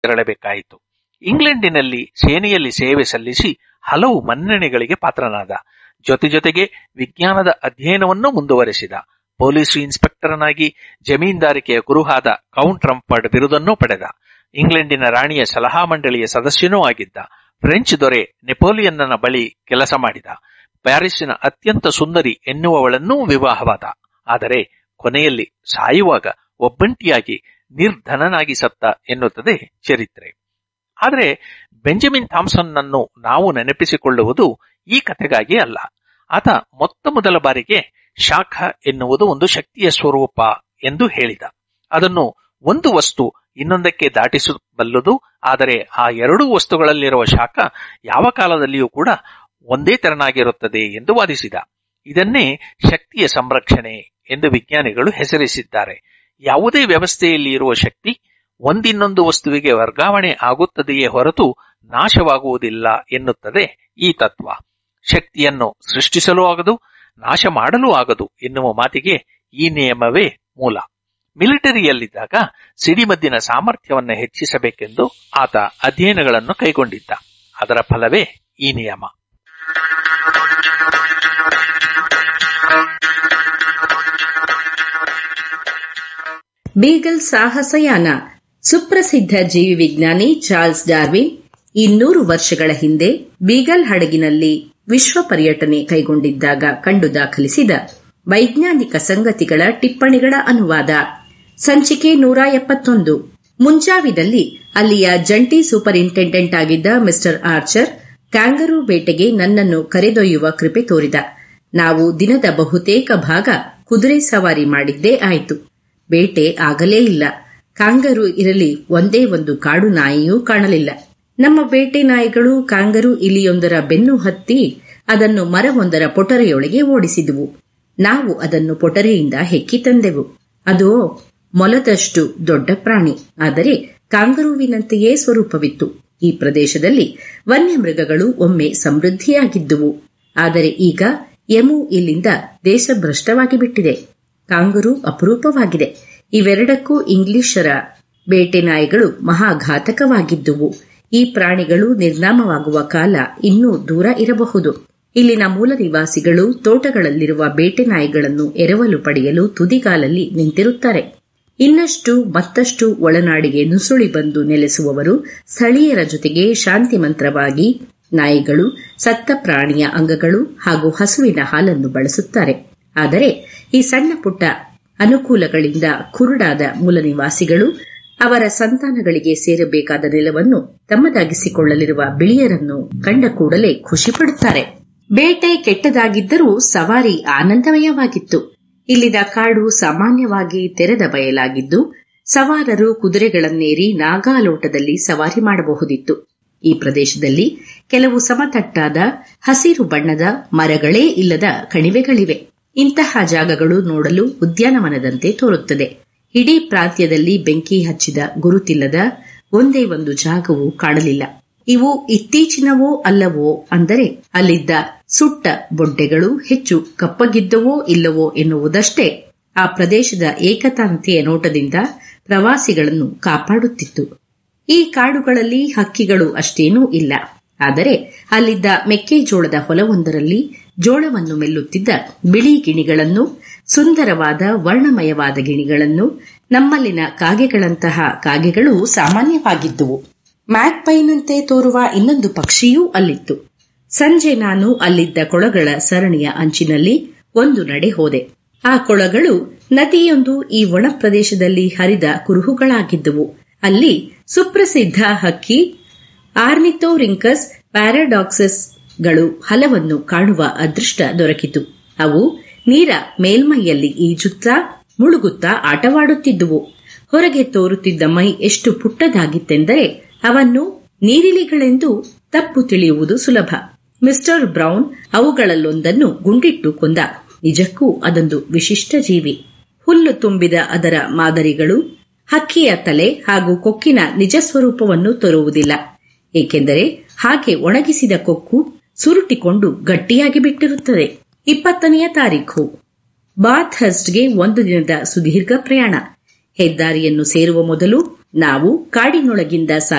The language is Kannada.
ತೆರಳಬೇಕಾಯಿತು ಇಂಗ್ಲೆಂಡಿನಲ್ಲಿ ಸೇನೆಯಲ್ಲಿ ಸೇವೆ ಸಲ್ಲಿಸಿ ಹಲವು ಮನ್ನಣೆಗಳಿಗೆ ಪಾತ್ರನಾದ ಜೊತೆ ಜೊತೆಗೆ ವಿಜ್ಞಾನದ ಅಧ್ಯಯನವನ್ನು ಮುಂದುವರೆಸಿದ ಪೊಲೀಸ್ ಇನ್ಸ್ಪೆಕ್ಟರ್ನಾಗಿ ಜಮೀನ್ದಾರಿಕೆಯ ಕುರುಹಾದ ಕೌಂಟ್ ರಂಪರ್ಡ್ ಬಿರುದನ್ನೂ ಪಡೆದ ಇಂಗ್ಲೆಂಡಿನ ರಾಣಿಯ ಸಲಹಾ ಮಂಡಳಿಯ ಸದಸ್ಯನೂ ಆಗಿದ್ದ ಫ್ರೆಂಚ್ ದೊರೆ ನೆಪೋಲಿಯನ್ನನ ಬಳಿ ಕೆಲಸ ಮಾಡಿದ ಪ್ಯಾರಿಸ್ಸಿನ ಅತ್ಯಂತ ಸುಂದರಿ ಎನ್ನುವವಳನ್ನೂ ವಿವಾಹವಾದ ಆದರೆ ಕೊನೆಯಲ್ಲಿ ಸಾಯುವಾಗ ಒಬ್ಬಂಟಿಯಾಗಿ ನಿರ್ಧನನಾಗಿ ಸತ್ತ ಎನ್ನುತ್ತದೆ ಚರಿತ್ರೆ ಆದರೆ ಬೆಂಜಮಿನ್ ಥಾಮ್ಸನ್ನನ್ನು ನಾವು ನೆನಪಿಸಿಕೊಳ್ಳುವುದು ಈ ಕಥೆಗಾಗಿ ಅಲ್ಲ ಆತ ಮೊತ್ತ ಮೊದಲ ಬಾರಿಗೆ ಶಾಖ ಎನ್ನುವುದು ಒಂದು ಶಕ್ತಿಯ ಸ್ವರೂಪ ಎಂದು ಹೇಳಿದ ಅದನ್ನು ಒಂದು ವಸ್ತು ಇನ್ನೊಂದಕ್ಕೆ ದಾಟಿಸಬಲ್ಲದು ಆದರೆ ಆ ಎರಡೂ ವಸ್ತುಗಳಲ್ಲಿರುವ ಶಾಖ ಯಾವ ಕಾಲದಲ್ಲಿಯೂ ಕೂಡ ಒಂದೇ ತೆರನಾಗಿರುತ್ತದೆ ಎಂದು ವಾದಿಸಿದ ಇದನ್ನೇ ಶಕ್ತಿಯ ಸಂರಕ್ಷಣೆ ಎಂದು ವಿಜ್ಞಾನಿಗಳು ಹೆಸರಿಸಿದ್ದಾರೆ ಯಾವುದೇ ವ್ಯವಸ್ಥೆಯಲ್ಲಿ ಇರುವ ಶಕ್ತಿ ಒಂದಿನ್ನೊಂದು ವಸ್ತುವಿಗೆ ವರ್ಗಾವಣೆ ಆಗುತ್ತದೆಯೇ ಹೊರತು ನಾಶವಾಗುವುದಿಲ್ಲ ಎನ್ನುತ್ತದೆ ಈ ತತ್ವ ಶಕ್ತಿಯನ್ನು ಸೃಷ್ಟಿಸಲೂ ಆಗದು ನಾಶ ಮಾಡಲೂ ಆಗದು ಎನ್ನುವ ಮಾತಿಗೆ ಈ ನಿಯಮವೇ ಮೂಲ ಮಿಲಿಟರಿಯಲ್ಲಿದ್ದಾಗ ಸಿಡಿಮದ್ದಿನ ಸಾಮರ್ಥ್ಯವನ್ನು ಹೆಚ್ಚಿಸಬೇಕೆಂದು ಆತ ಅಧ್ಯಯನಗಳನ್ನು ಕೈಗೊಂಡಿದ್ದ ಅದರ ಫಲವೇ ಈ ನಿಯಮ ಬೀಗಲ್ ಸಾಹಸಯಾನ ಸುಪ್ರಸಿದ್ಧ ಜೀವಿ ವಿಜ್ಞಾನಿ ಚಾರ್ಲ್ಸ್ ಡಾರ್ವಿನ್ ಇನ್ನೂರು ವರ್ಷಗಳ ಹಿಂದೆ ಬೀಗಲ್ ಹಡಗಿನಲ್ಲಿ ವಿಶ್ವ ಪರ್ಯಟನೆ ಕೈಗೊಂಡಿದ್ದಾಗ ಕಂಡು ದಾಖಲಿಸಿದ ವೈಜ್ಞಾನಿಕ ಸಂಗತಿಗಳ ಟಿಪ್ಪಣಿಗಳ ಅನುವಾದ ಸಂಚಿಕೆ ನೂರ ಎಪ್ಪತ್ತೊಂದು ಮುಂಜಾವಿನಲ್ಲಿ ಅಲ್ಲಿಯ ಜಂಟಿ ಸೂಪರಿಂಟೆಂಡೆಂಟ್ ಆಗಿದ್ದ ಮಿಸ್ಟರ್ ಆರ್ಚರ್ ಕ್ಯಾಂಗರೂ ಬೇಟೆಗೆ ನನ್ನನ್ನು ಕರೆದೊಯ್ಯುವ ಕೃಪೆ ತೋರಿದ ನಾವು ದಿನದ ಬಹುತೇಕ ಭಾಗ ಕುದುರೆ ಸವಾರಿ ಮಾಡಿದ್ದೇ ಆಯಿತು ಬೇಟೆ ಆಗಲೇ ಇಲ್ಲ ಕಾಂಗರು ಇರಲಿ ಒಂದೇ ಒಂದು ಕಾಡು ನಾಯಿಯೂ ಕಾಣಲಿಲ್ಲ ನಮ್ಮ ಬೇಟೆ ನಾಯಿಗಳು ಕಾಂಗರು ಇಲಿಯೊಂದರ ಬೆನ್ನು ಹತ್ತಿ ಅದನ್ನು ಮರವೊಂದರ ಪೊಟರೆಯೊಳಗೆ ಓಡಿಸಿದುವು ನಾವು ಅದನ್ನು ಪೊಟರೆಯಿಂದ ಹೆಕ್ಕಿ ತಂದೆವು ಅದು ಮೊಲದಷ್ಟು ದೊಡ್ಡ ಪ್ರಾಣಿ ಆದರೆ ಕಾಂಗರುವಿನಂತೆಯೇ ಸ್ವರೂಪವಿತ್ತು ಈ ಪ್ರದೇಶದಲ್ಲಿ ವನ್ಯಮೃಗಗಳು ಒಮ್ಮೆ ಸಮೃದ್ಧಿಯಾಗಿದ್ದುವು ಆದರೆ ಈಗ ಎಮು ಇಲ್ಲಿಂದ ದೇಶಭ್ರಷ್ಟವಾಗಿ ಬಿಟ್ಟಿದೆ ಕಾಂಗರು ಅಪರೂಪವಾಗಿದೆ ಇವೆರಡಕ್ಕೂ ಇಂಗ್ಲಿಷರ ಬೇಟೆ ನಾಯಿಗಳು ಮಹಾಘಾತಕವಾಗಿದ್ದುವು ಈ ಪ್ರಾಣಿಗಳು ನಿರ್ನಾಮವಾಗುವ ಕಾಲ ಇನ್ನೂ ದೂರ ಇರಬಹುದು ಇಲ್ಲಿನ ಮೂಲ ನಿವಾಸಿಗಳು ತೋಟಗಳಲ್ಲಿರುವ ಬೇಟೆ ನಾಯಿಗಳನ್ನು ಎರವಲು ಪಡೆಯಲು ತುದಿಗಾಲಲ್ಲಿ ನಿಂತಿರುತ್ತಾರೆ ಇನ್ನಷ್ಟು ಮತ್ತಷ್ಟು ಒಳನಾಡಿಗೆ ನುಸುಳಿ ಬಂದು ನೆಲೆಸುವವರು ಸ್ಥಳೀಯರ ಜೊತೆಗೆ ಶಾಂತಿ ಮಂತ್ರವಾಗಿ ನಾಯಿಗಳು ಸತ್ತ ಪ್ರಾಣಿಯ ಅಂಗಗಳು ಹಾಗೂ ಹಸುವಿನ ಹಾಲನ್ನು ಬಳಸುತ್ತಾರೆ ಆದರೆ ಈ ಸಣ್ಣ ಪುಟ್ಟ ಅನುಕೂಲಗಳಿಂದ ಕುರುಡಾದ ಮೂಲ ನಿವಾಸಿಗಳು ಅವರ ಸಂತಾನಗಳಿಗೆ ಸೇರಬೇಕಾದ ನೆಲವನ್ನು ತಮ್ಮದಾಗಿಸಿಕೊಳ್ಳಲಿರುವ ಬಿಳಿಯರನ್ನು ಕಂಡ ಕೂಡಲೇ ಖುಷಿಪಡುತ್ತಾರೆ ಬೇಟೆ ಕೆಟ್ಟದಾಗಿದ್ದರೂ ಸವಾರಿ ಆನಂದಮಯವಾಗಿತ್ತು ಇಲ್ಲಿನ ಕಾಡು ಸಾಮಾನ್ಯವಾಗಿ ತೆರೆದ ಬಯಲಾಗಿದ್ದು ಸವಾರರು ಕುದುರೆಗಳನ್ನೇರಿ ನಾಗಾಲೋಟದಲ್ಲಿ ಸವಾರಿ ಮಾಡಬಹುದಿತ್ತು ಈ ಪ್ರದೇಶದಲ್ಲಿ ಕೆಲವು ಸಮತಟ್ಟಾದ ಹಸಿರು ಬಣ್ಣದ ಮರಗಳೇ ಇಲ್ಲದ ಕಣಿವೆಗಳಿವೆ ಇಂತಹ ಜಾಗಗಳು ನೋಡಲು ಉದ್ಯಾನವನದಂತೆ ತೋರುತ್ತದೆ ಇಡೀ ಪ್ರಾಂತ್ಯದಲ್ಲಿ ಬೆಂಕಿ ಹಚ್ಚಿದ ಗುರುತಿಲ್ಲದ ಒಂದೇ ಒಂದು ಜಾಗವೂ ಕಾಣಲಿಲ್ಲ ಇವು ಇತ್ತೀಚಿನವೋ ಅಲ್ಲವೋ ಅಂದರೆ ಅಲ್ಲಿದ್ದ ಸುಟ್ಟ ಬೊಡ್ಡೆಗಳು ಹೆಚ್ಚು ಕಪ್ಪಗಿದ್ದವೋ ಇಲ್ಲವೋ ಎನ್ನುವುದಷ್ಟೇ ಆ ಪ್ರದೇಶದ ಏಕತಾನತೆಯ ನೋಟದಿಂದ ಪ್ರವಾಸಿಗಳನ್ನು ಕಾಪಾಡುತ್ತಿತ್ತು ಈ ಕಾಡುಗಳಲ್ಲಿ ಹಕ್ಕಿಗಳು ಅಷ್ಟೇನೂ ಇಲ್ಲ ಆದರೆ ಅಲ್ಲಿದ್ದ ಮೆಕ್ಕೆಜೋಳದ ಹೊಲವೊಂದರಲ್ಲಿ ಜೋಳವನ್ನು ಮೆಲ್ಲುತ್ತಿದ್ದ ಬಿಳಿ ಗಿಣಿಗಳನ್ನು ಸುಂದರವಾದ ವರ್ಣಮಯವಾದ ಗಿಣಿಗಳನ್ನು ನಮ್ಮಲ್ಲಿನ ಕಾಗೆಗಳಂತಹ ಕಾಗೆಗಳು ಸಾಮಾನ್ಯವಾಗಿದ್ದುವು ಮ್ಯಾಕ್ಪೈನಂತೆ ತೋರುವ ಇನ್ನೊಂದು ಪಕ್ಷಿಯೂ ಅಲ್ಲಿತ್ತು ಸಂಜೆ ನಾನು ಅಲ್ಲಿದ್ದ ಕೊಳಗಳ ಸರಣಿಯ ಅಂಚಿನಲ್ಲಿ ಒಂದು ನಡೆ ಹೋದೆ ಆ ಕೊಳಗಳು ನದಿಯೊಂದು ಈ ಒಣ ಪ್ರದೇಶದಲ್ಲಿ ಹರಿದ ಕುರುಹುಗಳಾಗಿದ್ದುವು ಅಲ್ಲಿ ಸುಪ್ರಸಿದ್ಧ ಹಕ್ಕಿ ಆರ್ನಿಥೋರಿಂಕಸ್ ಪ್ಯಾರಾಡಾಕ್ಸಸ್ಗಳು ಹಲವನ್ನು ಕಾಣುವ ಅದೃಷ್ಟ ದೊರಕಿತು ಅವು ನೀರ ಮೇಲ್ಮೈಯಲ್ಲಿ ಈಜುತ್ತಾ ಮುಳುಗುತ್ತಾ ಆಟವಾಡುತ್ತಿದ್ದುವು ಹೊರಗೆ ತೋರುತ್ತಿದ್ದ ಮೈ ಎಷ್ಟು ಪುಟ್ಟದಾಗಿತ್ತೆಂದರೆ ಅವನ್ನು ನೀರಿಲಿಗಳೆಂದು ತಪ್ಪು ತಿಳಿಯುವುದು ಸುಲಭ ಮಿಸ್ಟರ್ ಬ್ರೌನ್ ಅವುಗಳಲ್ಲೊಂದನ್ನು ಗುಂಡಿಟ್ಟು ಕೊಂದ ನಿಜಕ್ಕೂ ಅದೊಂದು ವಿಶಿಷ್ಟ ಜೀವಿ ಹುಲ್ಲು ತುಂಬಿದ ಅದರ ಮಾದರಿಗಳು ಹಕ್ಕಿಯ ತಲೆ ಹಾಗೂ ಕೊಕ್ಕಿನ ನಿಜ ಸ್ವರೂಪವನ್ನು ತೋರುವುದಿಲ್ಲ ಏಕೆಂದರೆ ಹಾಗೆ ಒಣಗಿಸಿದ ಕೊಕ್ಕು ಸುರುಟಿಕೊಂಡು ಗಟ್ಟಿಯಾಗಿ ಬಿಟ್ಟಿರುತ್ತದೆ ಇಪ್ಪತ್ತನೆಯ ತಾರೀಖು ಬಾತ್ ಹಸ್ಟ್ಗೆ ಒಂದು ದಿನದ ಸುದೀರ್ಘ ಪ್ರಯಾಣ ಹೆದ್ದಾರಿಯನ್ನು ಸೇರುವ ಮೊದಲು ನಾವು ಕಾಡಿನೊಳಗಿಂದ